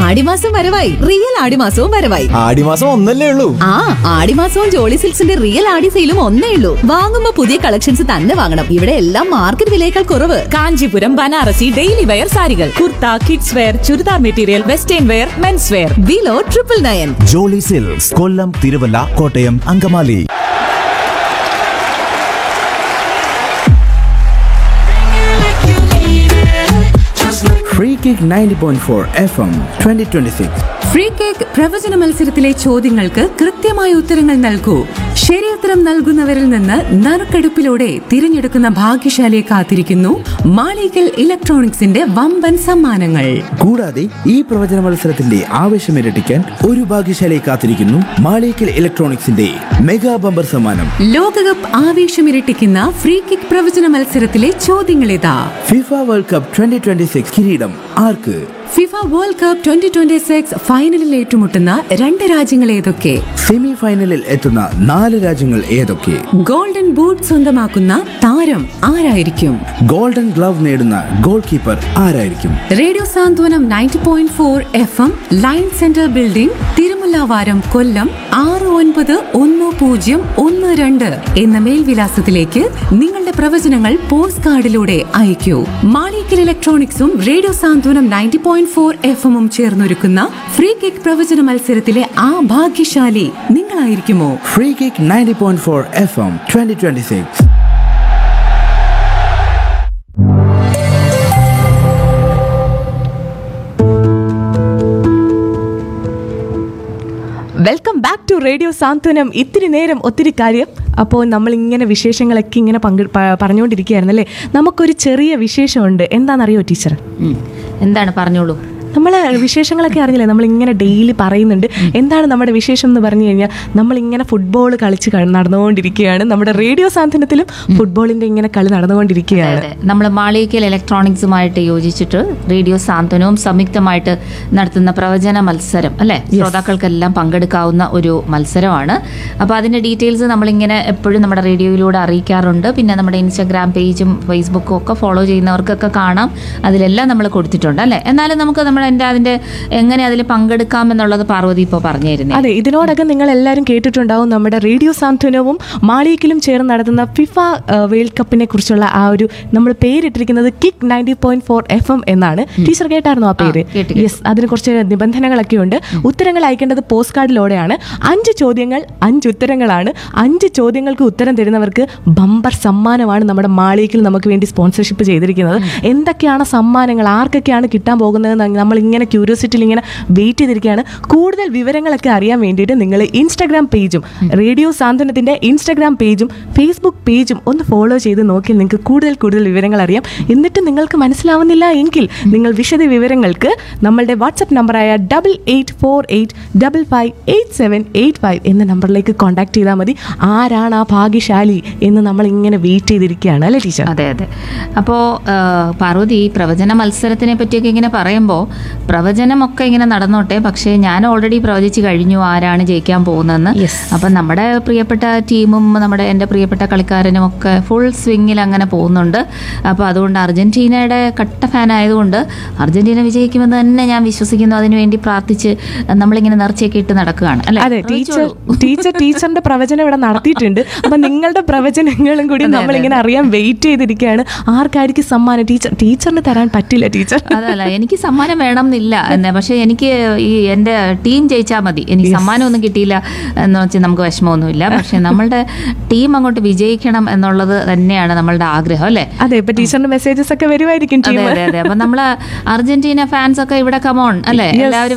ആടിമാസം വരവായി റിയൽ ആടിമാസവും വരവായി ആടിമാസം ഒന്നല്ലേ ഉള്ളൂ ആ ആടിമാസവും ജോളി സിൽക്സിന്റെ റിയൽ ആടി സെയിലും ഒന്നേ ഉള്ളൂ വാങ്ങുമ്പോ പുതിയ കളക്ഷൻസ് തന്നെ വാങ്ങണം ഇവിടെ എല്ലാം മാർക്കറ്റ് വിലയേക്കാൾ കുറവ് കാഞ്ചീപുരം ബനാറസി ഡെയിലി വെയർ സാരികൾ kurta kids wear churidar material western wear men's wear below triple nine Jolly silks Kollam Thiruvalla Kottayam Angamaly Free Kick 90.4 FM 2026. Free kick പ്രവചന മത്സരത്തിലെ ചോദ്യങ്ങൾക്ക് കൃത്യമായ ഉത്തരങ്ങൾ നൽകൂ ശരിയുത്തരം നൽകുന്നവരിൽ നിന്ന് നറുക്കെടുപ്പിലൂടെ തിരഞ്ഞെടുക്കുന്ന ഭാഗ്യശാലിയെ കാത്തിരിക്കുന്നു മാളികൽ ഇലക്ട്രോണിക്സിന്റെ വമ്പൻ സമ്മാനങ്ങൾ കൂടാതെ ഈ പ്രവചന മത്സരത്തിന്റെ ആവേശം ഇരട്ടിക്കാൻ ഒരു ഭാഗ്യശാലയെ കാത്തിരിക്കുന്നു മാളിക്കൽ ഇലക്ട്രോണിക്സിന്റെ മെഗാ ബമ്പർ സമ്മാനം ലോകകപ്പ് ആവേശമിരട്ടിക്കുന്ന ഫ്രീ കിക്ക് പ്രവചന മത്സരത്തിലെ ചോദ്യങ്ങളിതാ ഫിഫ വേൾഡ് കപ്പ് 2026 കിരീടം ആർക്ക് FIFA world cup twenty twenty six ഫൈനലിൽ ഏറ്റുമുട്ടുന്ന രണ്ട് രാജ്യങ്ങൾ ഏതൊക്കെ സെമി ഫൈനലിൽ എത്തുന്ന നാല് രാജ്യങ്ങൾ ഏതൊക്കെ ഗോൾഡൻ ബൂട്ട് സ്വന്തമാക്കുന്ന താരം ആരായിരിക്കും ഗോൾഡൻ ഗ്ലവ് നേടുന്ന ഗോൾ കീപ്പർ ആരായിരിക്കും radio Santhwanam ninety point four F M line centre building Thirumullavaram Kollam ആറ് ഒൻപത് ഒന്ന് പൂജ്യം ഒന്ന് രണ്ട് എന്ന മേൽവിലാസത്തിലേക്ക് നിങ്ങളുടെ പ്രവചനങ്ങൾ പോസ്റ്റ് കാർഡിലൂടെ അയക്കൂ മാളിക്കൽ ഇലക്ട്രോണിക്സും radio Santhwanam ninety point four F എമ്മും ചേർന്നൊരുക്കുന്ന ഫ്രീ കിക്ക് പ്രവചന മത്സരത്തിലെ ആ ഭാഗ്യശാലി നിങ്ങളായിരിക്കുമോ free kick 90.4 F M twenty twenty six welcome back to radio Santhwanam ഇത്തിരി നേരം ഒത്തിരി കാര്യം അപ്പോൾ നമ്മളിങ്ങനെ വിശേഷങ്ങളൊക്കെ ഇങ്ങനെ പങ്കെ പ- പറഞ്ഞുകൊണ്ടിരിക്കുകയായിരുന്നു അല്ലേ നമുക്കൊരു ചെറിയ വിശേഷമുണ്ട് എന്താണെന്നറിയോ ടീച്ചർ ഉം. എന്താണ് പറഞ്ഞോളൂ നമ്മൾ വിശേഷങ്ങളൊക്കെ അറിഞ്ഞില്ലേ നമ്മൾ ഇങ്ങനെ ഡെയിലി പറയുന്നുണ്ട് എന്താണ് നമ്മുടെ വിശേഷം എന്ന് പറഞ്ഞു കഴിഞ്ഞാൽ നമ്മൾ ഇങ്ങനെ ഫുട്ബോൾ കളിച്ച് ക- നടന്നുകൊണ്ടിരിക്കുകയാണ് നമ്മുടെ റേഡിയോ സാന്ത്വനത്തിലും ഫുട്ബോളിന്റെ ഇങ്ങനെ കളി നടന്നുകൊണ്ടിരിക്കുകയാണ് അതെ നമ്മൾ മാളികൽ ഇലക്ട്രോണിക്സുമായിട്ട് യോജിച്ചിട്ട് റേഡിയോ സാന്ത്വനവും സംയുക്തമായിട്ട് നടത്തുന്ന പ്രവചന മത്സരം അല്ലെ ശ്രോതാക്കൾക്കെല്ലാം പങ്കെടുക്കാവുന്ന ഒരു മത്സരമാണ് അപ്പോൾ അതിന്റെ ഡീറ്റെയിൽസ് നമ്മളിങ്ങനെ എപ്പോഴും നമ്മുടെ റേഡിയോയിലൂടെ അറിയിക്കാറുണ്ട് പിന്നെ നമ്മുടെ ഇൻസ്റ്റാഗ്രാം പേജും ഫേസ്ബുക്കും ഒക്കെ ഫോളോ ചെയ്യുന്നവർക്കൊക്കെ കാണാം അതിലെല്ലാം നമ്മൾ കൊടുത്തിട്ടുണ്ട് അല്ലെ എന്നാലും നമുക്ക് നമ്മൾ എൻ്റെ അതിന്റെ എങ്ങനെ അതിൽ പങ്കെടുക്കാം എന്നുള്ളത് പാർവതി ഇപ്പോൾ പറഞ്ഞു തരുന്നത് അതെ ഇതിനോടകം നിങ്ങൾ എല്ലാവരും കേട്ടിട്ടുണ്ടാവും നമ്മുടെ റേഡിയോ സാന്ത്വനവും മാളികയിലും ചേർന്ന് നടത്തുന്ന ഫിഫ ആ, വേൾഡ് കപ്പിനെ കുറിച്ചുള്ള ആ ഒരു നമ്മൾ പേരിട്ടിരിക്കുന്നത് kick ninety point four F M എന്നാണ് ടീച്ചർ കേട്ടായിരുന്നു ആ പേര് കേട്ടു, കേട്ടു. യെസ് അതിന് കുറച്ച് നിബന്ധനകളൊക്കെ ഉണ്ട് ഉത്തരങ്ങൾ അയക്കേണ്ടത് പോസ്റ്റ് കാർഡിലൂടെയാണ് അഞ്ച് ചോദ്യങ്ങൾ അഞ്ച് ഉത്തരങ്ങളാണ് അഞ്ച് ചോദ്യങ്ങൾക്ക് ഉത്തരം തരുന്നവർക്ക് ബമ്പർ സമ്മാനമാണ് നമ്മുടെ മാളികയിൽ നമുക്ക് വേണ്ടി സ്പോൺസർഷിപ്പ് ചെയ്തിരിക്കുന്നത് എന്തൊക്കെയാണ് സമ്മാനങ്ങൾ ആർക്കൊക്കെയാണ് കിട്ടാൻ പോകുന്നത് നമ്മൾ ഇങ്ങനെ ക്യൂരിയോസിറ്റിയിൽ ഇങ്ങനെ വെയിറ്റ് ചെയ്തിരിക്കുകയാണ് കൂടുതൽ വിവരങ്ങളൊക്കെ അറിയാൻ വേണ്ടിയിട്ട് നിങ്ങൾ ഇൻസ്റ്റാഗ്രാം പേജും റേഡിയോ സാന്ത്വനത്തിന്റെ ഇൻസ്റ്റാഗ്രാം പേജും ഫേസ്ബുക്ക് പേജും ഒന്ന് ഫോളോ ചെയ്ത് നോക്കി നിങ്ങൾക്ക് കൂടുതൽ കൂടുതൽ വിവരങ്ങൾ അറിയാം എന്നിട്ട് നിങ്ങൾക്ക് മനസ്സിലാവുന്നില്ല എങ്കിൽ നിങ്ങൾ വിശദ വിവരങ്ങൾക്ക് നമ്മളുടെ വാട്സപ്പ് നമ്പറായ double eight four eight double five eight seven eight five എന്ന നമ്പറിലേക്ക് കോൺടാക്ട് ചെയ്താൽ മതി ആരാണ് ആ ഭാഗ്യശാലി എന്ന് നമ്മൾ ഇങ്ങനെ വെയിറ്റ് ചെയ്തിരിക്കുകയാണ് അല്ലേ ടീച്ചർ അതെ അതെ അപ്പോൾ പാർവതി ഈ പ്രവചന മത്സരത്തിനെ പറ്റിയൊക്കെ ഇങ്ങനെ പറയുമ്പോൾ പ്രവചനമൊക്കെ ഇങ്ങനെ നടന്നോട്ടെ പക്ഷേ ഞാൻ ഓൾറെഡി പ്രവചിച്ച് കഴിഞ്ഞു ആരാണ് ജയിക്കാൻ പോകുന്നതെന്ന് Yes. അപ്പം നമ്മുടെ പ്രിയപ്പെട്ട ടീമും നമ്മുടെ എൻ്റെ പ്രിയപ്പെട്ട കളിക്കാരനും ഒക്കെ ഫുൾ സ്വിങ്ങിൽ അങ്ങനെ പോകുന്നുണ്ട് അപ്പോൾ അതുകൊണ്ട് അർജന്റീനയുടെ കട്ട ഫാൻ ആയതുകൊണ്ട് അർജന്റീന വിജയിക്കുമെന്ന് തന്നെ ഞാൻ വിശ്വസിക്കുന്നു അതിനുവേണ്ടി പ്രാർത്ഥിച്ച് നമ്മളിങ്ങനെ നേർച്ചയൊക്കെ ഇട്ട് നടക്കുകയാണ് അല്ലേ അതെ ടീച്ചർ പ്രവചിച്ചോളൂ. ടീച്ചർ ടീച്ചറിന്റെ പ്രവചനം ഇവിടെ നടത്തിയിട്ടുണ്ട് അപ്പൊ നിങ്ങളുടെ പ്രവചനങ്ങളും കൂടി അതെ, നമ്മൾ അതെ, ഇങ്ങനെ അറിയാൻ വെയിറ്റ് ചെയ്തിരിക്കുകയാണ് ആർക്കായിരിക്കും സമ്മാനം ടീച്ചർ ടീച്ചറിന് തരാൻ പറ്റില്ല ടീച്ചർ അതല്ല എനിക്ക് സമ്മാനം വേണം എന്നില്ല എന്നെ പക്ഷെ എനിക്ക് ഈ എൻ്റെ ടീം ജയിച്ചാൽ മതി എനിക്ക് സമ്മാനമൊന്നും കിട്ടിയില്ല എന്ന് വെച്ചാൽ നമുക്ക് വിഷമമൊന്നുമില്ല പക്ഷെ നമ്മളുടെ ടീം അങ്ങോട്ട് വിജയിക്കണം എന്നുള്ളത് തന്നെയാണ് നമ്മളുടെ ആഗ്രഹം അല്ലേ അതെ ഇപ്പൊ ടീച്ചറിന്റെ മെസ്സേജസ് ഒക്കെ വരുമായിരിക്കും അതെ ടീം അതെ അതെ അപ്പൊ നമ്മള് അർജന്റീന ഫാൻസ് ഒക്കെ ഇവിടെ കമോൺ അല്ലെ Yes. എല്ലാവരും